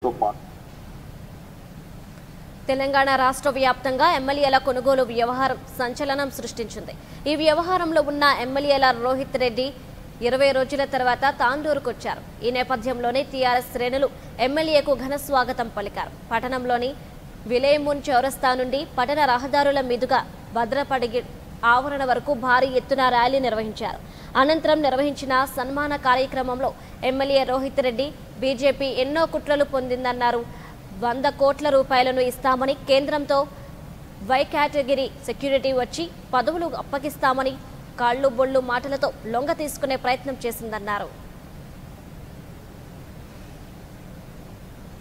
మీడియాతో మాట్లాడారు తెలంగాణ రాష్ట్ర వ్యాప్తంగా ఎమ్మెల్యేల కొనుగోలు వ్యవహారం సంచలనం సృష్టించింది ఈ వ్యవహారంలో ఉన్న ఎమ్మెల్యేల రోహిత్ రెడ్డి ఇరవై రోజుల తర్వాత తాండూరుకొచ్చారు ఈ నేపథ్యంలోనే టీఆర్ఎస్ శ్రేణులు ఎమ్మెల్యేకు ఘన స్వాగతం పలికారు పట్టణంలోని విలేమున్ చౌరస్తా నుండి పట్టణ రహదారుల మీదుగా భద్రపడిగి ఆవరణ వరకు భారీ ఎత్తున ర్యాలీ నిర్వహించారు అనంతరం నిర్వహించిన సన్మాన కార్యక్రమంలో ఎమ్మెల్యే రోహిత్ రెడ్డి బీజేపీ ఎన్నో కుట్రలు పొందిందన్నారు వంద కోట్ల రూపాయలను ఇస్తామని కేంద్రంతో వై కేటగిరీ సెక్యూరిటీ వచ్చి పదవులు అప్పగిస్తామని కాళ్ళు బొళ్ళు మాటలతో లొంగ తీసుకునే ప్రయత్నం చేసిందన్నారు